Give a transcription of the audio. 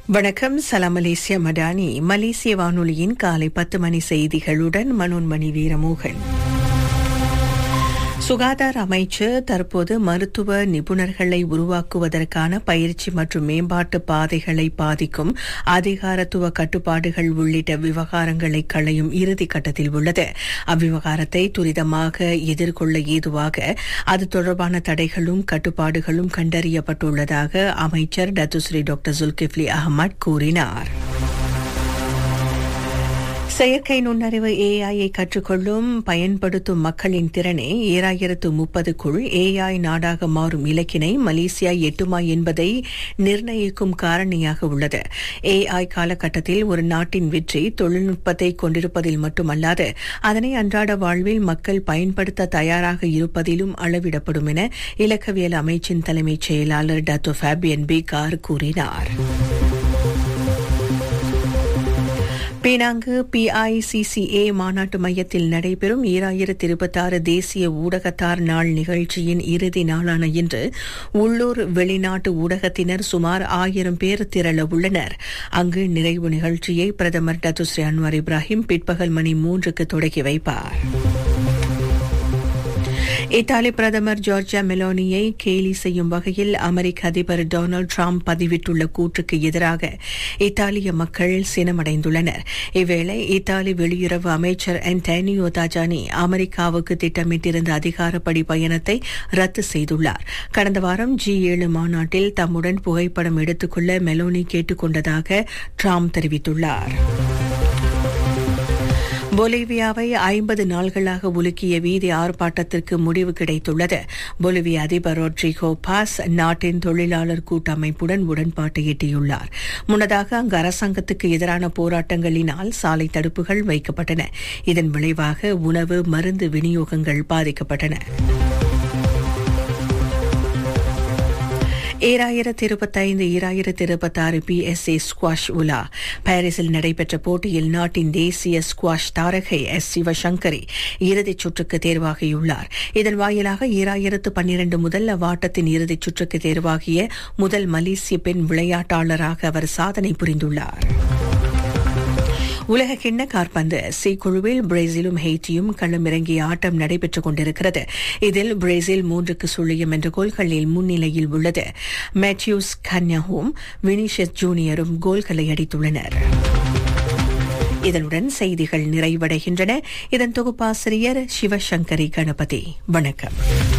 வணக்கம் சலாம் மலேசியா மடானி மலேசிய வானொலியின் காலை பத்து மணி செய்திகளுடன் மனோன்மணி வீரமோகன் சுகாதார அமைச்சர் தற்போது மருத்துவ நிபுணர்களை உருவாக்குவதற்கான பயிற்சி மற்றும் மேம்பாட்டு பாதைகளை பாதிக்கும் அதிகாரத்துவ கட்டுப்பாடுகள் உள்ளிட்ட விவகாரங்களை களையும் இறுதி கட்டத்தில் உள்ளது அவ்விவகாரத்தை துரிதமாக எதிர்கொள்ள ஏதுவாக அது தொடர்பான தடைகளும் கட்டுப்பாடுகளும் கண்டறியப்பட்டுள்ளதாக அமைச்சர் டத்துஸ்ரீ டாக்டர் ஜுல்கிஃப்லி அகமட் கூறினார் செயற்கை நுண்ணறிவு ஏஐயை கற்றுக்கொள்ளும் பயன்படுத்தும் மக்களின் திறனே ஏழாயிரத்து முப்பதுக்குள் ஏஐ நாடாக மாறும் இலக்கினை மலேசியா எட்டுமா என்பதை நிர்ணயிக்கும் காரணியாக உள்ளது ஏஐ காலகட்டத்தில் ஒரு நாட்டின் வெற்றி தொழில்நுட்பத்தை கொண்டிருப்பதில் மட்டுமல்லாது அதனை அன்றாட வாழ்வில் மக்கள் பயன்படுத்த தயாராக இருப்பதிலும் அளவிடப்படும் என இலக்கவியல் அமைச்சின் தலைமைச் செயலாளர் டத்தோ ஃபேபியன் பிகார் கூறினார் பேனாங்கு பிஐசிசிஏ மாநாட்டு மையத்தில் நடைபெறும் ஈராயிரத்தி இருபத்தாறு தேசிய ஊடகத்தார் நாள் நிகழ்ச்சியின் இறுதி நாளான இன்று உள்ளூர் வெளிநாட்டு ஊடகத்தினர் சுமார் ஆயிரம் பேர் திரள உள்ளனர் அங்கு நிறைவு நிகழ்ச்சியை பிரதமர் டத்துஸ்ரீ அன்வார் இப்ராஹிம் பிற்பகல் மணி மூன்றுக்கு தொடங்கி வைப்பார் இத்தாலி பிரதமர் ஜார்ஜியா மெலோனியை கேலி செய்யும் வகையில் அமெரிக்க அதிபர் டொனால்டு டிரம்ப் பதிவிட்டுள்ள கூற்றுக்கு எதிராக இத்தாலிய மக்கள் சினமடைந்துள்ளனர் இவ்வேளை இத்தாலி வெளியுறவு அமைச்சர் அன்டானியோ தாஜானி அமெரிக்காவுக்கு திட்டமிட்டிருந்த அதிகாரப்படி பயணத்தை ரத்து செய்துள்ளார் கடந்த வாரம் ஜி ஏழு மாநாட்டில் தம்முடன் புகைப்படம் எடுத்துக்கொள்ள மெலோனி கேட்டுக் கொண்டதாக டிரம்ப் தெரிவித்துள்ளார் பொலிவியாவை ஐம்பது நாள்களாக உலுக்கிய வீதி ஆர்ப்பாட்டத்திற்கு முடிவு கிடைத்துள்ளது பொலிவிய அதிபர் ரொட்ரிகோ பாஸ் நாட்டின் தொழிலாளர் கூட்டமைப்புடன் உடன்பாட்டை எட்டியுள்ளார் முன்னதாக அங்கு அரசாங்கத்துக்கு எதிரான போராட்டங்களினால் சாலை தடுப்புகள் வைக்கப்பட்டன இதன் விளைவாக உணவு மருந்து விநியோகங்கள் பாதிக்கப்பட்டன ஏழாயிரத்தி இருபத்தைந்து ஈராயிரத்தி இருபத்தாறு பி எஸ் ஏ ஸ்குவாஷ் உலா பாரிஸில் நடைபெற்ற போட்டியில் நாட்டின் தேசிய ஸ்குவாஷ் தாரகை எஸ் சிவசங்கரி இறுதிச் சுற்றுக்கு தேர்வாகியுள்ளார் இதன் வாயிலாக ஈராயிரத்து பன்னிரண்டு முதல் அவ்வாட்டத்தின் இறுதிச் சுற்றுக்கு தேர்வாகிய முதல் மலேசிய பெண் விளையாட்டாளராக அவர் சாதனை புரிந்துள்ளார் உலக கிண்ண கார்பந்து சி குழுவில் பிரேசிலும் ஹெய்டியும் களமிறங்கிய ஆட்டம் நடைபெற்றுக் கொண்டிருக்கிறது இதில் பிரேசில் மூன்றுக்கு சுழியம் என்ற கோல்களில் முன்னிலையில் உள்ளது மேத்யூஸ் கன்யாவும் வினிஷியஸ் ஜூனியரும் கோல்களை அடித்துள்ளனர் இதனுடன் செய்திகள் நிறைவடைகின்றன இதன் தொகுப்பாசிரியர் சிவசங்கரி கணபதி வணக்கம்